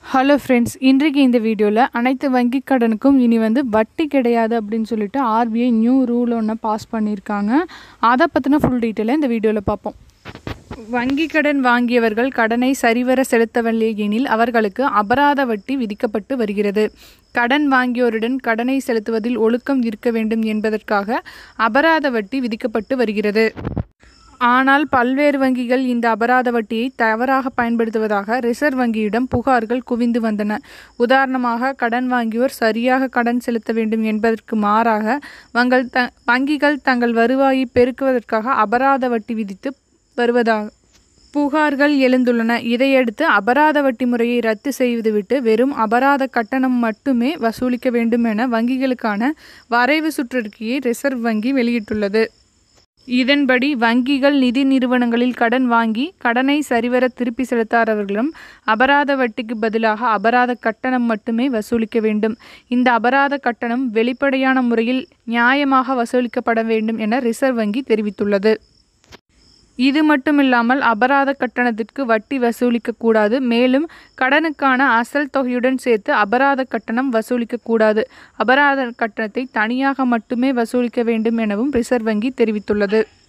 hello friends இன்றைக்கு இந்த வீடியோவில் அனைத்து வங்கி கடனுக்கும் இனி வந்து வட்டி கிடையாது அப்படின்னு சொல்லிட்டு ஆர்பிஐ நியூ ரூல் ஒன்று பாஸ் பண்ணியிருக்காங்க அதை பற்றின ஃபுல் டீட்டெயிலை இந்த வீடியோவில் பார்ப்போம் வங்கி கடன் வாங்கியவர்கள் கடனை சரிவர செலுத்தவில்லை எனில் அவர்களுக்கு அபராத வட்டி விதிக்கப்பட்டு வருகிறது கடன் வாங்கியோருடன் கடனை செலுத்துவதில் ஒழுக்கம் இருக்க வேண்டும் என்பதற்காக அபராத வட்டி விதிக்கப்பட்டு வருகிறது ஆனால் பல்வேறு வங்கிகள் இந்த அபராத வட்டியை தவறாக பயன்படுத்துவதாக ரிசர்வ் வங்கியிடம் புகார்கள் குவிந்து வந்தன உதாரணமாக கடன் வாங்கியோர் சரியாக கடன் செலுத்த வேண்டும் என்பதற்கு மாறாக வங்கள் த வங்கிகள் தங்கள் வருவாயை பெருக்குவதற்காக அபராத வட்டி விதித்து வருவதாக புகார்கள் எழுந்துள்ளன இதையடுத்து அபராத வட்டி முறையை ரத்து செய்துவிட்டு வெறும் அபராத கட்டணம் மட்டுமே வசூலிக்க வேண்டும் என வங்கிகளுக்கான வரைவு சுற்றறிக்கையை ரிசர்வ் வங்கி வெளியிட்டுள்ளது இதன்படி வங்கிகள் நிதி நிறுவனங்களில் கடன் வாங்கி கடனை சரிவர திருப்பி செலுத்தாதவர்களும் அபராத வட்டிக்கு பதிலாக அபராத கட்டணம் மட்டுமே வசூலிக்க வேண்டும் இந்த அபராத கட்டணம் வெளிப்படையான முறையில் நியாயமாக வசூலிக்கப்பட வேண்டும் என ரிசர்வ் வங்கி தெரிவித்துள்ளது இது மட்டுமில்லாமல் அபராத கட்டணத்திற்கு வட்டி வசூலிக்க கூடாது மேலும் கடனுக்கான அசல் தொகையுடன் சேர்த்து அபராத கட்டணம் வசூலிக்க கூடாது அபராத கட்டணத்தை தனியாக மட்டுமே வசூலிக்க வேண்டும் எனவும் ரிசர்வ் வங்கி தெரிவித்துள்ளது